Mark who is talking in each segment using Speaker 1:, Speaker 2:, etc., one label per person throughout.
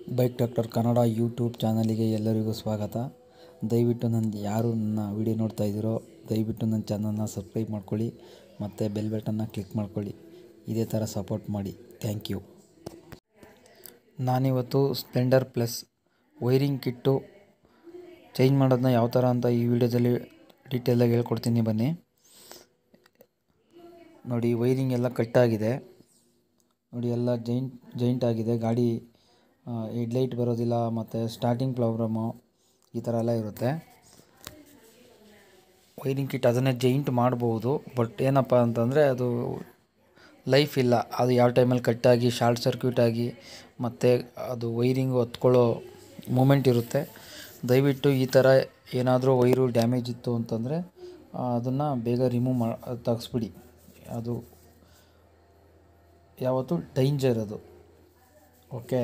Speaker 1: bike doctor Kannada YouTube ಚಾನಲಿಗೆ ಎಲ್ಲರಿಗೂ ಸ್ವಾಗತ ದಯವಿಟ್ಟು ನನ್ನ ಯಾರು ನನ್ನ ವಿಡಿಯೋ ನೋಡ್ತಾ ಇದ್ದೀರೋ ದಯವಿಟ್ಟು ನನ್ನ ಚಾನಲ್ನ ಸಬ್ಸ್ಕ್ರೈಬ್ ಮಾಡ್ಕೊಳ್ಳಿ ಮತ್ತು ಬೆಲ್ ಬಟನ್ನ ಕ್ಲಿಕ್ ಮಾಡ್ಕೊಳ್ಳಿ ಇದೇ ಥರ ಸಪೋರ್ಟ್ ಮಾಡಿ ಥ್ಯಾಂಕ್ ಯು ನಾನಿವತ್ತು Splendor plus wiring kit change ಮಾಡೋದನ್ನ ಯಾವ ಥರ ಅಂತ ಈ ವಿಡಿಯೋದಲ್ಲಿ ಡೀಟೇಲಾಗಿ ಹೇಳ್ಕೊಡ್ತೀನಿ ಬನ್ನಿ ನೋಡಿ ವೈರಿಂಗ್ ಎಲ್ಲ ಕಟ್ಟಾಗಿದೆ ನೋಡಿ ಎಲ್ಲ ಜೈಂಟ್ ಜೈಂಟ್ ಆಗಿದೆ ಗಾಡಿ ಹೆಡ್ಲೈಟ್ ಬರೋದಿಲ್ಲ ಮತ್ತು ಸ್ಟಾರ್ಟಿಂಗ್ ಪ್ರಾಬ್ಲಮ್ಮು ಈ ಥರ ಎಲ್ಲ ಇರುತ್ತೆ ವೈರಿಂಗ್ ಕಿಟ್ ಅದನ್ನೇ ಜೈಂಟ್ ಮಾಡ್ಬೋದು ಬಟ್ ಏನಪ್ಪ ಅಂತಂದರೆ ಅದು ಲೈಫ್ ಇಲ್ಲ ಅದು ಯಾವ ಟೈಮಲ್ಲಿ ಕಟ್ಟಾಗಿ ಶಾರ್ಟ್ ಸರ್ಕ್ಯೂಟ್ ಆಗಿ ಮತ್ತು ಅದು ವೈರಿಂಗು ಹೊತ್ಕೊಳ್ಳೋ ಮೂಮೆಂಟ್ ಇರುತ್ತೆ ದಯವಿಟ್ಟು ಈ ಥರ ಏನಾದರೂ ವೈರು ಡ್ಯಾಮೇಜ್ ಇತ್ತು ಅಂತಂದರೆ ಅದನ್ನು ಬೇಗ ರಿಮೂವ್ ಮಾ ತೆಗೆಸ್ಬಿಡಿ ಅದು ಯಾವತ್ತು ಡೇಂಜರ್ ಅದು ಓಕೆ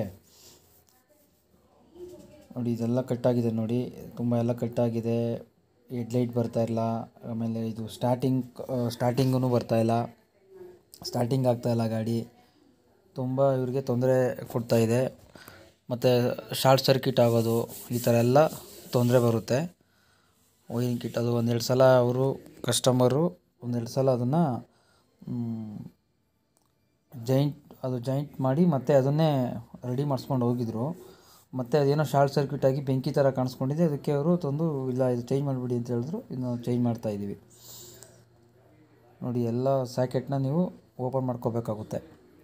Speaker 1: ನೋಡಿ ಇದೆಲ್ಲ ಕಟ್ಟಾಗಿದೆ ನೋಡಿ ತುಂಬ ಎಲ್ಲ ಕಟ್ಟಾಗಿದೆ ಹೆಡ್ಲೈಟ್ ಬರ್ತಾ ಇಲ್ಲ ಆಮೇಲೆ ಇದು ಸ್ಟಾರ್ಟಿಂಗ್ ಸ್ಟಾರ್ಟಿಂಗೂ ಬರ್ತಾ ಇಲ್ಲ ಸ್ಟಾರ್ಟಿಂಗ್ ಆಗ್ತಾ ಇಲ್ಲ ಗಾಡಿ ತುಂಬ ಇವ್ರಿಗೆ ತೊಂದರೆ ಕೊಡ್ತಾ ಇದೆ ಮತ್ತು ಶಾರ್ಟ್ ಸರ್ಕ್ಯೂಟ್ ಆಗೋದು ಈ ಥರ ಎಲ್ಲ ತೊಂದರೆ ಬರುತ್ತೆ ವೈರಿಂಗ್ ಕಿಟ್ ಅದು ಒಂದೆರಡು ಸಲ ಅವರು ಕಸ್ಟಮರು ಒಂದೆರಡು ಸಲ ಅದನ್ನು ಜೈಂಟ್ ಅದು ಜೈಂಟ್ ಮಾಡಿ ಮತ್ತೆ ಅದನ್ನೇ ರೆಡಿ ಮಾಡಿಸ್ಕೊಂಡು ಹೋಗಿದ್ರು ಮತ್ತು ಅದೇನೋ ಶಾರ್ಟ್ ಸರ್ಕ್ಯೂಟ್ ಆಗಿ ಬೆಂಕಿ ಥರ ಕಾಣಿಸ್ಕೊಂಡಿದೆ ಅದಕ್ಕೆ ಅವರು ತಂದು ಇಲ್ಲ ಇದು ಚೇಂಜ್ ಮಾಡಿಬಿಡಿ ಅಂತ ಹೇಳಿದ್ರು ಇನ್ನು ಚೇಂಜ್ ಮಾಡ್ತಾ ಇದ್ದೀವಿ ನೋಡಿ ಎಲ್ಲ ಸ್ಯಾಕೆಟ್ನ ನೀವು ಓಪನ್ ಮಾಡ್ಕೋಬೇಕಾಗುತ್ತೆ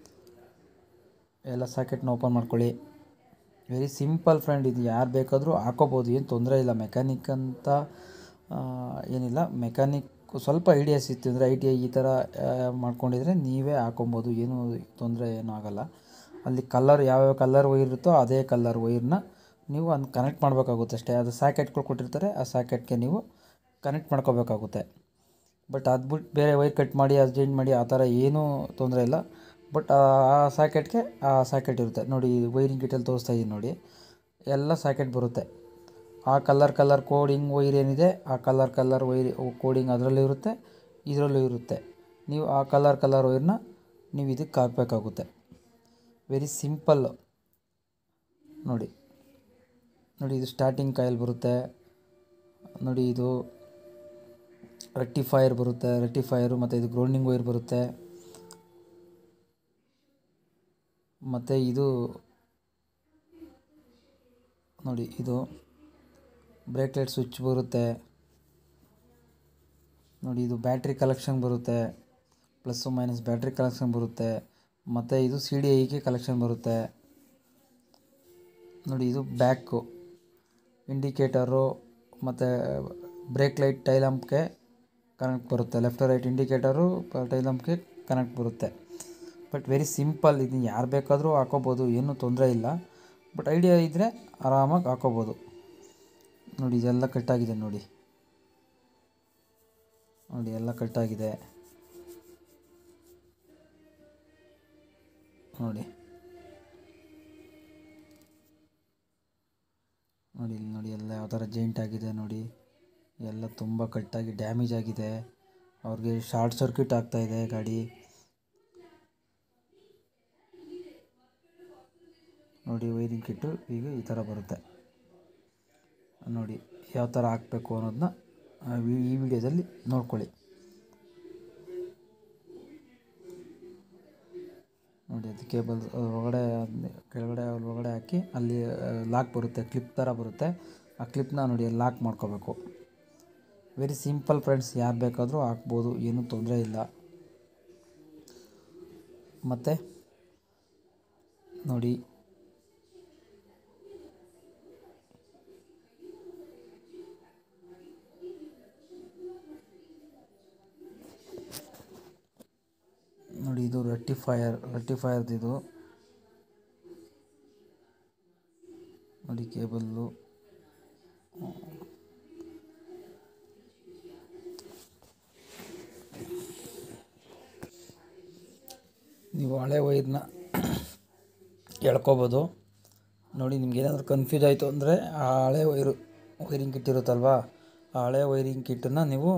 Speaker 1: ಎಲ್ಲ ಸ್ಯಾಕೆಟ್ನ ಓಪನ್ ಮಾಡ್ಕೊಳ್ಳಿ ವೆರಿ ಸಿಂಪಲ್ ಫ್ರೆಂಡ್ ಇದು ಯಾರು ಬೇಕಾದರೂ ಹಾಕೋಬೋದು ಏನು ತೊಂದರೆ ಇಲ್ಲ ಮೆಕ್ಯಾನಿಕ್ ಅಂತ ಏನಿಲ್ಲ ಮೆಕ್ಯಾನಿಕ್ ಸ್ವಲ್ಪ ಐಡಿಯಾಸ್ ಇತ್ತು ಅಂದರೆ ಐ ಟಿ ಐ ಈ ಥರ ಮಾಡ್ಕೊಂಡಿದ್ರೆ ನೀವೇ ಹಾಕೊಬೋದು ಏನು ತೊಂದರೆ ಏನೂ ಆಗೋಲ್ಲ ಅಲ್ಲಿ ಕಲ್ಲರ್ ಯಾವ್ಯಾವ ಕಲ್ಲರ್ ವೈರ್ ಇರುತ್ತೋ ಅದೇ ಕಲ್ಲರ್ ವೈರ್ನ ನೀವು ಅನ್ ಕನೆಕ್ಟ್ ಮಾಡಬೇಕಾಗುತ್ತೆ ಅಷ್ಟೇ ಅದು ಸ್ಯಾಕೆಟ್ಗಳು ಕೊಟ್ಟಿರ್ತಾರೆ ಆ ಸ್ಯಾಕೆಟ್ಗೆ ನೀವು ಕನೆಕ್ಟ್ ಮಾಡ್ಕೋಬೇಕಾಗುತ್ತೆ ಬಟ್ ಅದು ಬಿಟ್ಟು ಬೇರೆ ವೈರ್ ಕಟ್ ಮಾಡಿ ಅದು ಜೈಂಟ್ ಮಾಡಿ ಆ ಥರ ಏನೂ ತೊಂದರೆ ಇಲ್ಲ ಬಟ್ ಆ ಸ್ಯಾಕೆಟ್ಗೆ ಆ ಸ್ಯಾಕೆಟ್ ಇರುತ್ತೆ ನೋಡಿ ವೈರಿಂಗ್ ಕಿಟಲ್ಲಿ ತೋರಿಸ್ತಾ ಇದ್ದೀನಿ ನೋಡಿ ಎಲ್ಲ ಸ್ಯಾಕೆಟ್ ಬರುತ್ತೆ ಆ ಕಲರ್ ಕಲರ್ ಕೋಡಿಂಗ್ ವೈರ್ ಏನಿದೆ ಆ ಕಲರ್ ಕಲರ್ ವೈರ್ ಕೋಡಿಂಗ್ ಅದರಲ್ಲೂ ಇರುತ್ತೆ ಇದರಲ್ಲೂ ಇರುತ್ತೆ ನೀವು ಆ ಕಲರ್ ಕಲರ್ ವೈರ್ನ ನೀವು ಇದಕ್ಕೆ ಹಾಕಬೇಕಾಗುತ್ತೆ ವೆರಿ ಸಿಂಪಲ್ ನೋಡಿ ನೋಡಿ ಇದು ಸ್ಟಾರ್ಟಿಂಗ್ ಕಾಯಿಲ್ ಬರುತ್ತೆ ನೋಡಿ ಇದು ರೆಕ್ಟಿಫೈಯರ್ ಬರುತ್ತೆ ರೆಕ್ಟಿಫೈಯರು ಮತ್ತು ಇದು ಗ್ರೌಂಡಿಂಗ್ ವೈರ್ ಬರುತ್ತೆ ಮತ್ತು ಇದು ನೋಡಿ ಇದು ಬ್ರೇಕ್ ಲೈಟ್ ಸ್ವಿಚ್ ಬರುತ್ತೆ ನೋಡಿ ಇದು ಬ್ಯಾಟ್ರಿ ಕಲೆಕ್ಷನ್ ಬರುತ್ತೆ ಪ್ಲಸ್ಸು ಮೈನಸ್ ಬ್ಯಾಟ್ರಿ ಕಲೆಕ್ಷನ್ ಬರುತ್ತೆ ಮತ್ತು ಇದು ಸಿ ಡಿ ಐಗೆ ಕಲೆಕ್ಷನ್ ಬರುತ್ತೆ ನೋಡಿ ಇದು ಬ್ಯಾಕು ಇಂಡಿಕೇಟರು ಮತ್ತು ಬ್ರೇಕ್ ಲೈಟ್ ಟೈಲಂಪ್ಗೆ ಕನೆಕ್ಟ್ ಬರುತ್ತೆ ಲೆಫ್ಟ್ ರೈಟ್ ಇಂಡಿಕೇಟರು ಟೈಲಂಪ್ಗೆ ಕನೆಕ್ಟ್ ಬರುತ್ತೆ ಬಟ್ ವೆರಿ ಸಿಂಪಲ್ ಇದನ್ನ ಯಾರು ಬೇಕಾದರೂ ಹಾಕೋಬೋದು ಏನೂ ತೊಂದರೆ ಇಲ್ಲ ಬಟ್ ಐಡಿಯಾ ಇದ್ದರೆ ಆರಾಮಾಗಿ ಹಾಕೋಬೋದು ನೋಡಿ ಇದೆಲ್ಲ ಕಟ್ಟಾಗಿದೆ ನೋಡಿ ನೋಡಿ ಎಲ್ಲ ಕಟ್ಟಾಗಿದೆ ನೋಡಿ ನೋಡಿ ಇಲ್ಲಿ ನೋಡಿ ಎಲ್ಲ ಯಾವ ಥರ ಜೈಂಟ್ ಆಗಿದೆ ನೋಡಿ ಎಲ್ಲ ತುಂಬ ಕಟ್ಟಾಗಿ ಡ್ಯಾಮೇಜ್ ಆಗಿದೆ ಅವ್ರಿಗೆ ಶಾರ್ಟ್ ಸರ್ಕ್ಯೂಟ್ ಆಗ್ತಾ ಇದೆ ಗಾಡಿ ನೋಡಿ ವೈರಿಂಗ್ ಕಿಟ್ಟು ಈಗ ಈ ಥರ ಬರುತ್ತೆ ನೋಡಿ ಯಾವ ಥರ ಹಾಕಬೇಕು ಅನ್ನೋದನ್ನ ಈ ವಿಡಿಯೋದಲ್ಲಿ ನೋಡ್ಕೊಳ್ಳಿ ನೋಡಿ ಅದು ಕೇಬಲ್ ಒಳಗಡೆ ಕೆಳಗಡೆ ಒಳಗಡೆ ಹಾಕಿ ಅಲ್ಲಿ ಲಾಕ್ ಬರುತ್ತೆ ಕ್ಲಿಪ್ ಥರ ಬರುತ್ತೆ ಆ ಕ್ಲಿಪ್ನ ನೋಡಿ ಲಾಕ್ ಮಾಡ್ಕೋಬೇಕು ವೆರಿ ಸಿಂಪಲ್ ಫ್ರೆಂಡ್ಸ್ ಯಾರು ಬೇಕಾದರೂ ಹಾಕ್ಬೋದು ಏನೂ ತೊಂದರೆ ಇಲ್ಲ ಮತ್ತು ನೋಡಿ ನೋಡಿ ಇದು ರೆಕ್ಟಿಫೈಯರ್ ರೆಕ್ಟಿಫೈಯರ್ದು ಇದು ನೋಡಿ ಕೇಬಲ್ಲು ನೀವು ಹಳೆ ವೈರ್ನ ಎಳ್ಕೊಬೋದು ನೋಡಿ ನಿಮ್ಗೆ ಏನಾದರೂ ಕನ್ಫ್ಯೂಸ್ ಆಯಿತು ಅಂದರೆ ಆ ಹಳೆ ವೈರು ವೈರಿಂಗ್ ಕಿಟ್ ಇರುತ್ತಲ್ವಾ ಆ ಹಳೆ ವೈರಿಂಗ್ ಕಿಟ್ಟನ್ನು ನೀವು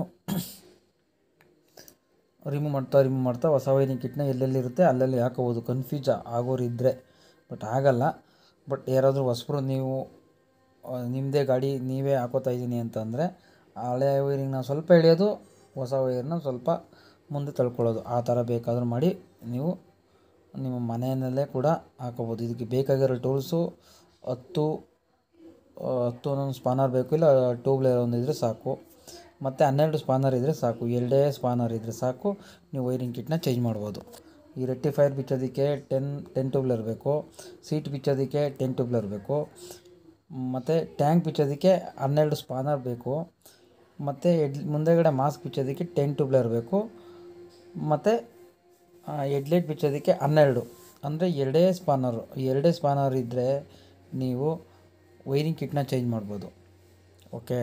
Speaker 1: ರಿಮೂವ್ ಮಾಡ್ತಾ ರಿಮೂವ್ ಮಾಡ್ತಾ ಹೊಸ ವೈರಿಂಗ್ ಕಿಟ್ನ ಎಲ್ಲೆಲ್ಲಿರುತ್ತೆ ಅಲ್ಲಲ್ಲಿ ಹಾಕೋಬೋದು ಕನ್ಫ್ಯೂಸ್ ಆಗೋರು ಇದ್ದರೆ ಬಟ್ ಆಗಲ್ಲ ಬಟ್ ಯಾರಾದರೂ ಹೊಸಬ್ರು ನೀವು ಆ, ನಿಮ್ಮದೇ ಗಾಡಿ ನೀವೇ ಹಾಕೋತಾ ಇದ್ದೀನಿ ಅಂತಂದರೆ ಹಳೆ ವೈರಿಂಗ್ನ ಸ್ವಲ್ಪ ಎಳೆಯೋದು ಹೊಸ ವೈರ್ನ ಸ್ವಲ್ಪ ಮುಂದೆ ತಳ್ಕೊಳ್ಳೋದು ಆ ಥರ ಬೇಕಾದರೂ ಮಾಡಿ ನೀವು ನಿಮ್ಮ ಮನೆಯಲ್ಲೇ ಕೂಡ ಹಾಕೋಬೋದು ಇದಕ್ಕೆ ಬೇಕಾಗಿರೋ ಟೂಲ್ಸು ಹತ್ತು ಆ, ಹತ್ತು ಒಂದೊಂದು ಸ್ಪಾನರ್ ಬೇಕು ಇಲ್ಲ ಟ್ಯೂಬ್ಲರ್ ಒಂದು ಇದ್ದರೆ ಸಾಕು ಮತ್ತು ಹನ್ನೆರಡು ಸ್ಪಾನರ್ ಇದ್ದರೆ ಸಾಕು ಎರಡೇ ಸ್ಪಾನರ್ ಇದ್ದರೆ ಸಾಕು ನೀವು ವೈರಿಂಗ್ ಕಿಟ್ನ ಚೇಂಜ್ ಮಾಡ್ಬೋದು ಈ ರೆಕ್ಟಿಫೈರ್ ಬಿಚ್ಚೋದಕ್ಕೆ ಟೆನ್ ಟೆನ್ ಟ್ಯೂಬ್ಲರ್ ಬೇಕು ಸೀಟ್ ಬಿಚ್ಚೋದಕ್ಕೆ ಟೆನ್ ಟ್ಯೂಬ್ಲರ್ ಬೇಕು ಮತ್ತು ಟ್ಯಾಂಕ್ ಬಿಚ್ಚೋದಕ್ಕೆ ಹನ್ನೆರಡು ಸ್ಪಾನರ್ ಬೇಕು ಮತ್ತು ಎಡ್ ಮುಂದೆಗಡೆ ಮಾಸ್ಕ್ ಬಿಚ್ಚೋದಕ್ಕೆ ಟೆನ್ ಟ್ಯೂಬ್ಲರ್ ಬೇಕು ಮತ್ತು ಹೆಡ್ಲೈಟ್ ಬಿಚ್ಚೋದಕ್ಕೆ ಹನ್ನೆರಡು ಅಂದರೆ ಎರಡೇ ಸ್ಪಾನರು ಎರಡೇ ಸ್ಪಾನರ್ ಇದ್ದರೆ ನೀವು ವೈರಿಂಗ್ ಕಿಟ್ನ ಚೇಂಜ್ ಮಾಡ್ಬೋದು ಓಕೆ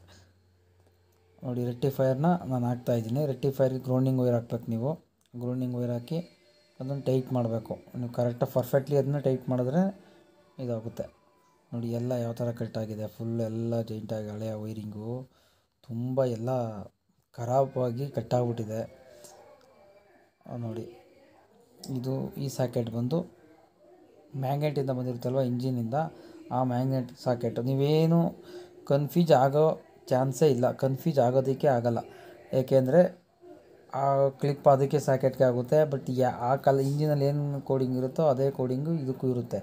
Speaker 1: ನೋಡಿ ರೆಕ್ಟಿಫೈರ್ನ ನಾನು ಹಾಕ್ತಾ ಇದ್ದೀನಿ ರೆಕ್ಟಿಫೈರ್ಗೆ ಗ್ರೌಂಡಿಂಗ್ ವೈರ್ ಹಾಕ್ಬೇಕು ನೀವು ಗ್ರೌಂಡಿಂಗ್ ವೈರ್ ಹಾಕಿ ಅದನ್ನು ಟೈಟ್ ಮಾಡಬೇಕು ನೀವು ಕರೆಕ್ಟಾಗಿ ಪರ್ಫೆಕ್ಟ್ಲಿ ಅದನ್ನ ಟೈಟ್ ಮಾಡಿದ್ರೆ ಇದಾಗುತ್ತೆ ನೋಡಿ ಎಲ್ಲ ಯಾವ ಥರ ಕಟ್ಟಾಗಿದೆ ಫುಲ್ ಎಲ್ಲ ಜೈಂಟಾಗಿ ಹಳೆಯ ವೈರಿಂಗು ತುಂಬ ಎಲ್ಲ ಖರಾಬಾಗಿ ಕಟ್ಟಾಗ್ಬಿಟ್ಟಿದೆ ಆ, ನೋಡಿ ಇದು ಈ ಸಾಕೆಟ್ ಬಂದು ಮ್ಯಾಗ್ನೆಟಿಂದ ಬಂದಿರುತ್ತಲ್ವ ಇಂಜಿನಿಂದ ಆ ಮ್ಯಾಗ್ನೆಟ್ ಸಾಕೆಟ್ ನೀವೇನು ಕನ್ಫ್ಯೂಸ್ ಆಗೋ ಚಾನ್ಸೇ ಇಲ್ಲ ಕನ್ಫ್ಯೂಸ್ ಆಗೋದಕ್ಕೆ ಆಗಲ್ಲ ಏಕೆಂದರೆ ಆ ಕ್ಲಿಪ್ ಅದಕ್ಕೆ ಸಾಕೆಟ್ಗೆ ಆಗುತ್ತೆ ಬಟ್ ಯಾ ಆ ಕಲ್ ಇಂಜಿನಲ್ಲಿ ಏನು ಕೋಡಿಂಗ್ ಇರುತ್ತೋ ಅದೇ ಕೋಡಿಂಗು ಇದಕ್ಕೂ ಇರುತ್ತೆ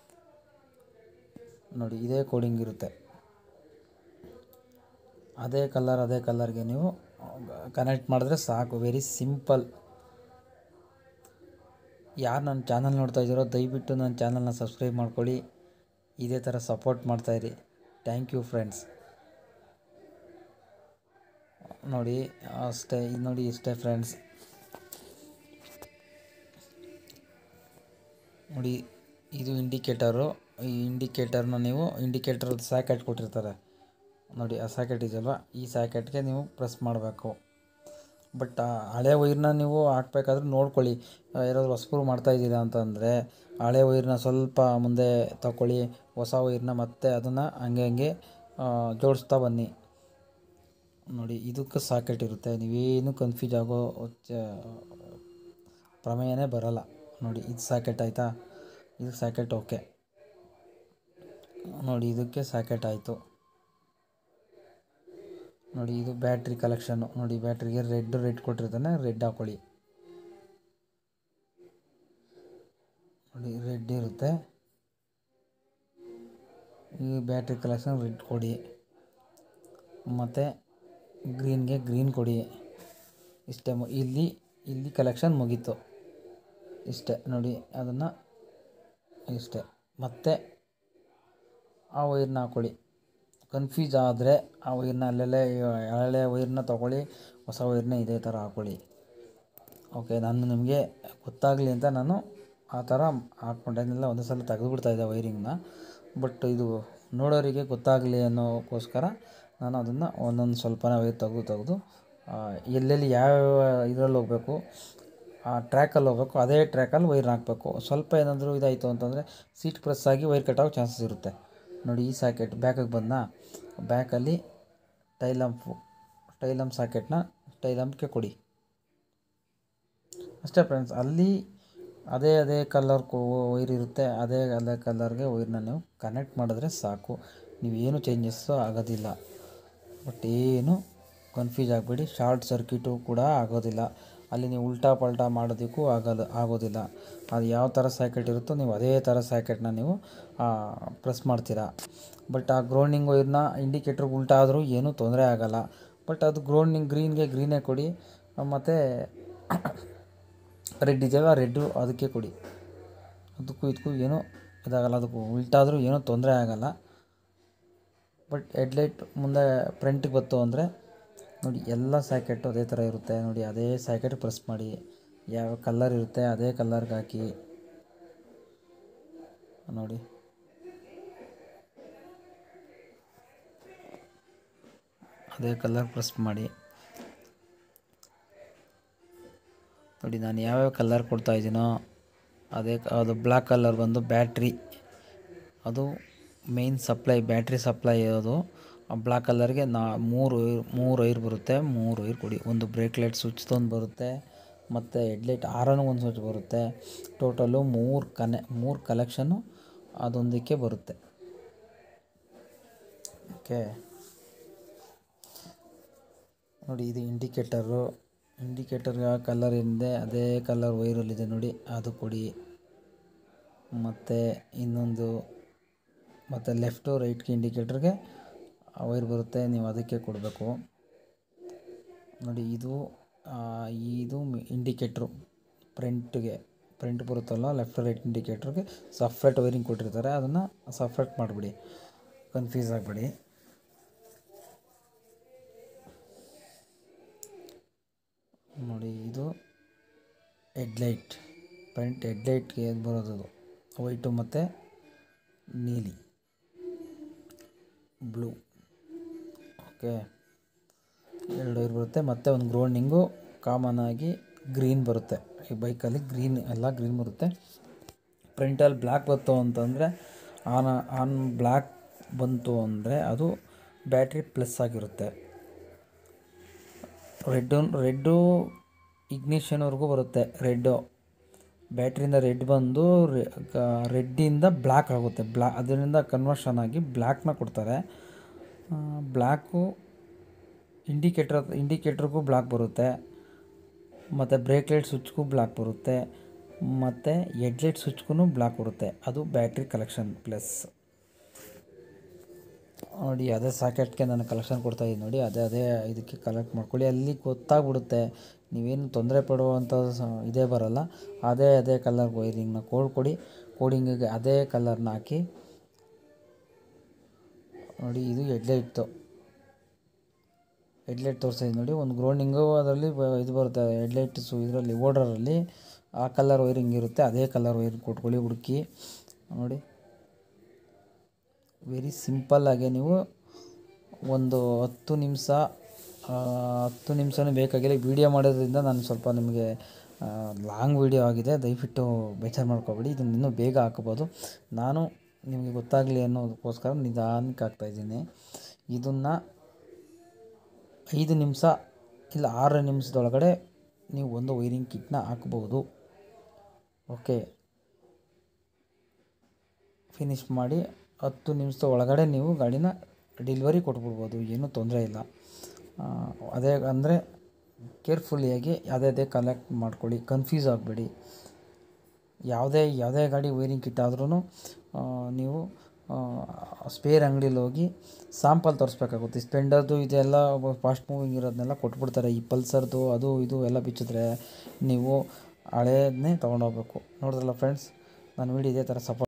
Speaker 1: ನೋಡಿ ಇದೇ ಕೋಡಿಂಗ್ ಇರುತ್ತೆ ಅದೇ ಕಲರ್ ಅದೇ ಕಲರ್ಗೆ ನೀವು ಕನೆಕ್ಟ್ ಮಾಡಿದ್ರೆ ಸಾಕು ವೆರಿ ಸಿಂಪಲ್ ಯಾರು ನನ್ನ ಚಾನಲ್ ನೋಡ್ತಾ ಇದ್ದೀರೋ ದಯವಿಟ್ಟು ನನ್ನ ಚಾನಲ್ನ ಸಬ್ಸ್ಕ್ರೈಬ್ ಮಾಡ್ಕೊಳ್ಳಿ ಇದೇ ಥರ ಸಪೋರ್ಟ್ ಮಾಡ್ತಾಯಿರಿ ಥ್ಯಾಂಕ್ ಯು ಫ್ರೆಂಡ್ಸ್ ನೋಡಿ ಅಷ್ಟೇ ಇದು ನೋಡಿ ಇಷ್ಟೇ ಫ್ರೆಂಡ್ಸ್ ನೋಡಿ ಇದು ಇಂಡಿಕೇಟರು ಈ ಇಂಡಿಕೇಟರ್ನ ನೀವು ಇಂಡಿಕೇಟರ್ ಸ್ಯಾಕೆಟ್ ಕೊಟ್ಟಿರ್ತಾರೆ ನೋಡಿ ಆ ಸ್ಯಾಕೆಟ್ ಇದೆಯಲ್ವ ಈ ಸ್ಯಾಕೆಟ್ಗೆ ನೀವು ಪ್ರೆಸ್ ಮಾಡಬೇಕು ಬಟ್ ಆ ಹಳೆ ವೈರ್ನ ನೀವು ಹಾಕ್ಬೇಕಾದ್ರೆ ನೋಡ್ಕೊಳ್ಳಿ ಆ, ಯಾರಾದರೂ ಹೊಸಬ್ರು ಮಾಡ್ತಾ ಇದ್ದೀರಾ ಅಂತಂದರೆ ಹಳೆ ವೈರ್ನ ಸ್ವಲ್ಪ ಮುಂದೆ ತಗೊಳ್ಳಿ ಹೊಸ ವೈರ್ನ ಮತ್ತೆ ಅದನ್ನು ಹಂಗೆ ಹಂಗೆ ಆ, ಜೋಡಿಸ್ತಾ ಬನ್ನಿ ನೋಡಿ ಇದಕ್ಕೆ ಸಾಕೆಟ್ ಇರುತ್ತೆ ನೀವೇನು ಕನ್ಫ್ಯೂಸ್ ಆಗೋ ಚ- ಪ್ರಮೇಯನೇ ಬರಲ್ಲ ನೋಡಿ ಇದು ಸಾಕೆಟ್ ಆಯಿತಾ ಇದು ಸಾಕೆಟ್ ಓಕೆ ನೋಡಿ ಇದಕ್ಕೆ ಸಾಕೆಟ್ ಆಯಿತು ನೋಡಿ ಇದು ಬ್ಯಾಟ್ರಿ ಕಲೆಕ್ಷನ್ನು ನೋಡಿ ಬ್ಯಾಟ್ರಿಗೆ ರೆಡ್ ರೆಡ್ ಕೊಟ್ಟಿರ್ತಾನೆ ರೆಡ್ ಹಾಕೊಳ್ಳಿ ನೋಡಿ ರೆಡ್ ಇರುತ್ತೆ ಈ ಬ್ಯಾಟ್ರಿ ಕಲೆಕ್ಷನ್ ರೆಡ್ ಕೊಡಿ ಮತ್ತು ಗ್ರೀನ್ಗೆ ಗ್ರೀನ್ ಕೊಡಿ ಇಷ್ಟೇ ಮು- ಇಲ್ಲಿ ಇಲ್ಲಿ ಕಲೆಕ್ಷನ್ ಮುಗೀತು ಇಷ್ಟೇ ನೋಡಿ ಅದನ್ನು ಇಷ್ಟೇ ಮತ್ತೆ ಆ ವೈರ್ನ ಹಾಕೊಳ್ಳಿ ಕನ್ಫ್ಯೂಸ್ ಆದರೆ ಆ ವೈರ್ನ ಅಲ್ಲೆಲ್ಲೇ ಹಳೆ ವೈರ್ನ ತೊಗೊಳ್ಳಿ ಹೊಸ ವೈರ್ನ ಇದೇ ಥರ ಹಾಕೊಳ್ಳಿ ಓಕೆ ನಾನು ನಿಮಗೆ ಗೊತ್ತಾಗಲಿ ಅಂತ ನಾನು ಆ ಥರ ಹಾಕ್ಕೊಂಡೇನಿಲ್ಲ ಒಂದೇ ಸಲ ತೆಗೆದುಬಿಡ್ತಾ ಇದ್ದೆ ವೈರಿಂಗ್ನ ಬಟ್ ಇದು ನೋಡೋರಿಗೆ ಗೊತ್ತಾಗಲಿ ಅನ್ನೋಕ್ಕೋಸ್ಕರ ನಾನು ಅದನ್ನು ಒಂದೊಂದು ಸ್ವಲ್ಪನೇ ವೈರ್ ತೆಗೆದು ತೆಗೆದು ಆ, ಎಲ್ಲೆಲ್ಲಿ ಯಾವ ಇದರಲ್ಲಿ ಹೋಗಬೇಕು ಆ ಟ್ರ್ಯಾಕಲ್ಲಿ ಹೋಗಬೇಕು ಅದೇ ಟ್ರ್ಯಾಕಲ್ಲಿ ವೈರ್ ಹಾಕಬೇಕು ಸ್ವಲ್ಪ ಏನಾದರೂ ಇದಾಯಿತು ಅಂತಂದರೆ ಸೀಟ್ ಪ್ರೆಸ್ ಆಗಿ ವೈರ್ ಕಟ್ಟಾಗೋ ಚಾನ್ಸಸ್ ಇರುತ್ತೆ ನೋಡಿ ಈ ಸಾಕೆಟ್ ಬ್ಯಾಕಿಗೆ ಬಂದ ಬ್ಯಾಕಲ್ಲಿ ಟೈಲಂಪು ಟೈಲಂಪ್ ಸಾಕೆಟ್ನ ಟೈಲಂಪ್ಗೆ ಕೊಡಿ ಅಷ್ಟೇ ಫ್ರೆಂಡ್ಸ್ ಅಲ್ಲಿ ಅದೇ ಅದೇ ಕಲರ್ ವೈರ್ ಇರುತ್ತೆ ಅದೇ ಅದೇ ಕಲರ್ಗೆ ವೈರ್ನ ನೀವು ಕನೆಕ್ಟ್ ಮಾಡಿದ್ರೆ ಸಾಕು ನೀವೇನು ಚೇಂಜಸ್ಸು ಆಗೋದಿಲ್ಲ ಬಟ್ ಏನು ಕನ್ಫ್ಯೂಸ್ ಆಗಬೇಡಿ ಶಾರ್ಟ್ ಸರ್ಕ್ಯೂಟು ಕೂಡ ಆಗೋದಿಲ್ಲ ಅಲ್ಲಿ ನೀವು ಉಲ್ಟಾ ಪಲ್ಟಾ ಮಾಡೋದಕ್ಕೂ ಆಗಲ್ಲ ಆಗೋದಿಲ್ಲ ಅದು ಯಾವ ಥರ ಸ್ಯಾಕೆಟ್ ಇರುತ್ತೋ ನೀವು ಅದೇ ಥರ ಸ್ಯಾಕೆಟ್ನ ನೀವು ಪ್ರೆಸ್ ಮಾಡ್ತೀರಾ ಬಟ್ ಆ ಗ್ರೌಂಡಿಂಗ್ ವೈರ್ನ ಇಂಡಿಕೇಟ್ರ್ ಉಲ್ಟಾ ಆದರೂ ಏನೂ ತೊಂದರೆ ಆಗಲ್ಲ ಬಟ್ ಅದು ಗ್ರೌಂಡಿಂಗ್ ಗ್ರೀನ್ಗೆ ಗ್ರೀನೇ ಕೊಡಿ ಮತ್ತು ರೆಡ್ ಇದೆಯಲ್ಲ ರೆಡ್ಡು ಅದಕ್ಕೆ ಕೊಡಿ ಅದಕ್ಕೂ ಇದಕ್ಕೂ ಏನೂ ಇದಾಗಲ್ಲ ಅದಕ್ಕೂ ಉಲ್ಟಾದರೂ ಏನೂ ತೊಂದರೆ ಆಗಲ್ಲ ಬಟ್ ಹೆಡ್ಲೈಟ್ ಮುಂದೆ ಫ್ರಂಟಿಗೆ ಬಂತು ಅಂದರೆ ನೋಡಿ ಎಲ್ಲ ಸ್ಯಾಕೆಟು ಅದೇ ಥರ ಇರುತ್ತೆ ನೋಡಿ ಅದೇ ಸ್ಯಾಕೆಟ್ ಪ್ರೆಸ್ ಮಾಡಿ ಯಾವ ಕಲರ್ ಇರುತ್ತೆ ಅದೇ ಕಲರ್ಗೆ ಹಾಕಿ ನೋಡಿ ಅದೇ ಕಲರ್ ಪ್ರೆಸ್ ಮಾಡಿ ನೋಡಿ ನಾನು ಯಾವ್ಯಾವ ಕಲರ್ ಕೊಡ್ತಾ ಇದ್ದೀನೋ ಅದೇ ಕ- ಅದು ಬ್ಲ್ಯಾಕ್ ಕಲರ್ ಬಂದು ಬ್ಯಾಟ್ರಿ ಅದು ಮೇಯ್ನ್ ಸಪ್ಲೈ ಬ್ಯಾಟ್ರಿ ಸಪ್ಲೈ ಇರೋದು ಆ ಬ್ಲ್ಯಾಕ್ ಕಲರ್ಗೆ ನಾ ಮೂರು ವೈರ್ ಮೂರು ವೈರ್ ಬರುತ್ತೆ ಮೂರು ವೈರ್ ಕೊಡಿ ಒಂದು ಬ್ರೇಕ್ ಲೈಟ್ ಸ್ವಿಚ್ದೊಂದು ಬರುತ್ತೆ ಮತ್ತು ಹೆಡ್ಲೈಟ್ ಆರನ್ನು ಒಂದು ಸ್ವಿಚ್ ಬರುತ್ತೆ ಟೋಟಲು ಮೂರು ಕನೆ ಮೂರು ಕಲೆಕ್ಷನ್ನು ಅದೊಂದಕ್ಕೆ ಬರುತ್ತೆ ಓಕೆ ನೋಡಿ ಇದು ಇಂಡಿಕೇಟರು ಇಂಡಿಕೇಟರ್ಗೆ ಆ ಕಲರ್ ಏನಿದೆ ಅದೇ ಕಲರ್ ವೈರಲ್ಲಿದೆ ನೋಡಿ ಅದು ಕೊಡಿ ಮತ್ತು ಇನ್ನೊಂದು ಮತ್ತು ಲೆಫ್ಟು ರೈಟ್ಗೆ ಇಂಡಿಕೇಟರ್ಗೆ ವೈರ್ ಬರುತ್ತೆ ನೀವು ಅದಕ್ಕೆ ಕೊಡಬೇಕು ನೋಡಿ ಇದು ಆ, ಇದು ಇಂಡಿಕೇಟ್ರು ಫ್ರಂಟ್ಗೆ ಫ್ರಂಟ್ ಬರುತ್ತಲ್ಲ ಲೆಫ್ಟ್ ರೈಟ್ ಇಂಡಿಕೇಟ್ರಿಗೆ ಸಪ್ರೇಟ್ ವೈರಿಂಗ್ ಕೊಟ್ಟಿರ್ತಾರೆ ಅದನ್ನು ಸಪ್ರೇಟ್ ಮಾಡಿಬಿಡಿ ಕನ್ಫ್ಯೂಸ್ ಆಗಬೇಡಿ ನೋಡಿ ಇದು ಹೆಡ್ಲೈಟ್ ಫ್ರಂಟ್ ಹೆಡ್ಲೈಟ್ಗೆ ಬರೋದು ವೈಟು ಮತ್ತು ನೀಲಿ ಬ್ಲೂ ಓಕೆ ಎರಡು ವೈರ್ ಬರುತ್ತೆ ಮತ್ತು ಒಂದು ಗ್ರೌಂಡಿಂಗು ಕಾಮನ್ ಆಗಿ ಗ್ರೀನ್ ಬರುತ್ತೆ ಈ ಬೈಕಲ್ಲಿ ಗ್ರೀನ್ ಎಲ್ಲ ಗ್ರೀನ್ ಬರುತ್ತೆ ಫ್ರಂಟಲ್ಲಿ ಬ್ಲ್ಯಾಕ್ ಬಂತು ಅಂತಂದರೆ ಆನ್ ಆನ್ ಬ್ಲ್ಯಾಕ್ ಬಂತು ಅಂದರೆ ಅದು ಬ್ಯಾಟ್ರಿ ಪ್ಲಸ್ ಆಗಿರುತ್ತೆ ರೆಡ್ಡು ರೆಡ್ಡು ಇಗ್ನಿಷನ್ವರೆಗೂ ಬರುತ್ತೆ ರೆಡ್ಡು ಬ್ಯಾಟ್ರಿಯಿಂದ ರೆಡ್ ಬಂದು ರೆಡ್ಡಿಂದ ಬ್ಲ್ಯಾಕ್ ಆಗುತ್ತೆ ಬ್ಲ್ಯಾ ಅದರಿಂದ ಕನ್ವರ್ಷನ್ ಆಗಿ ಬ್ಲ್ಯಾಕ್ನ ಕೊಡ್ತಾರೆ ಬ್ಲ್ಯಾಕು ಇಂಡಿಕೇಟ್ರ್ ಇಂಡಿಕೇಟ್ರಿಗೂ ಬ್ಲ್ಯಾಕ್ ಬರುತ್ತೆ ಮತ್ತು ಬ್ರೇಕ್ ಲೈಟ್ ಸ್ವಿಚ್ಗೂ ಬ್ಲ್ಯಾಕ್ ಬರುತ್ತೆ ಮತ್ತು ಹೆಡ್ಲೈಟ್ ಸ್ವಿಚ್ಗೂ ಬ್ಲ್ಯಾಕ್ ಬರುತ್ತೆ ಅದು ಬ್ಯಾಟ್ರಿ ಕಲೆಕ್ಷನ್ ಪ್ಲಸ್ ನೋಡಿ ಅದೇ ಸಾಕೆಟ್ಗೆ ನಾನು ಕಲೆಕ್ಷನ್ ಕೊಡ್ತಾಯಿದ್ದೀನಿ ನೋಡಿ ಅದೇ ಅದೇ ಇದಕ್ಕೆ ಕಲೆಕ್ಟ್ ಮಾಡ್ಕೊಳ್ಳಿ ಅಲ್ಲಿ ಗೊತ್ತಾಗ್ಬಿಡುತ್ತೆ ನೀವೇನು ತೊಂದರೆ ಪಡುವಂಥ ಸ ಇದೇ ಬರಲ್ಲ ಅದೇ ಅದೇ ಕಲರ್ ವೈರಿಂಗ್ನ ಕೋಡ್ ಕೊಡಿ ಕೋಡಿಂಗಿಗೆ ಅದೇ ಕಲರ್ನ ಹಾಕಿ ನೋಡಿ ಇದು ಹೆಡ್ಲೈಟ್ದು ಹೆಡ್ಲೈಟ್ ತೋರಿಸಿದ್ದೀನಿ ನೋಡಿ ಒಂದು ಗ್ರೌಂಡಿಂಗು ಅದರಲ್ಲಿ ಬ- ಇದು ಬರುತ್ತೆ ಹೆಡ್ಲೈಟ್ಸು ಇದರಲ್ಲಿ ಓಡರಲ್ಲಿ ಆ ಕಲರ್ ವೈರಿಂಗ್ ಇರುತ್ತೆ ಅದೇ ಕಲರ್ ವೈರಿಂಗ್ ಕೊಟ್ಕೊಳ್ಳಿ ಹುಡುಕಿ ನೋಡಿ ವೆರಿ ಸಿಂಪಲ್ಲಾಗಿ ನೀವು ಒಂದು ಹತ್ತು ನಿಮಿಷ ಹತ್ತು ನಿಮಿಷನೂ ಬೇಕಾಗಿಲ್ಲ ವೀಡಿಯೋ ಮಾಡೋದ್ರಿಂದ ನಾನು ಸ್ವಲ್ಪ ನಿಮಗೆ ಲಾಂಗ್ ವೀಡಿಯೋ ಆಗಿದೆ ದಯವಿಟ್ಟು ಬೇಜಾರು ಮಾಡ್ಕೋಬೇಡಿ ಇದನ್ನು ಇನ್ನೂ ಬೇಗ ಹಾಕ್ಬೋದು ನಾನು ನಿಮಗೆ ಗೊತ್ತಾಗಲಿ ಅನ್ನೋದಕ್ಕೋಸ್ಕರ ನಿಧಾನಕ್ಕೆ ಹಾಕ್ತಾಯಿದ್ದೀನಿ ಇದನ್ನು ಐದು ನಿಮಿಷ ಇಲ್ಲ ಆರು ನಿಮಿಷದೊಳಗಡೆ ನೀವು ಒಂದು ವೈರಿಂಗ್ ಕಿಟ್ನ ಹಾಕ್ಬೋದು ಓಕೆ ಫಿನಿಶ್ ಮಾಡಿ ಹತ್ತು ನಿಮಿಷದ ಒಳಗಡೆ ನೀವು ಗಾಡಿನ ಡೆಲಿವರಿ ಕೊಟ್ಬಿಡ್ಬೋದು ಏನೂ ತೊಂದರೆ ಇಲ್ಲ ಆ, ಅದೇ ಅಂದರೆ ಕೇರ್ಫುಲ್ಲಿಯಾಗಿ ಯಾವುದೇ ಕಲೆಕ್ಟ್ ಮಾಡ್ಕೊಳ್ಳಿ ಕನ್ಫ್ಯೂಸ್ ಆಗಬೇಡಿ ಯಾವುದೇ ಯಾವುದೇ ಗಾಡಿ ವೈರಿಂಗ್ ಕಿಟ್ ಆದ್ರೂ ನೀವು ಸ್ಪೇರ್ ಅಂಗಡಿಲಿ ಹೋಗಿ ಸಾಂಪಲ್ ತೋರಿಸ್ಬೇಕಾಗುತ್ತೆ ಸ್ಪೆಂಡರ್ದು ಇದೆಲ್ಲ ಫಾಸ್ಟ್ ಮೂವಿಂಗ್ ಇರೋದನ್ನೆಲ್ಲ ಕೊಟ್ಬಿಡ್ತಾರೆ ಈ ಪಲ್ಸರ್ದು ಅದು ಇದು ಎಲ್ಲ ಬಿಚ್ಚಿದ್ರೆ ನೀವು ಹಳೇದನ್ನೇ ತೊಗೊಂಡೋಗ್ಬೇಕು ನೋಡಿದ್ರಲ್ಲ ಫ್ರೆಂಡ್ಸ್ ನಾನು ವೀಡಿಯೋ ಇದೇ ಥರ ಸಪೋರ್ಟ್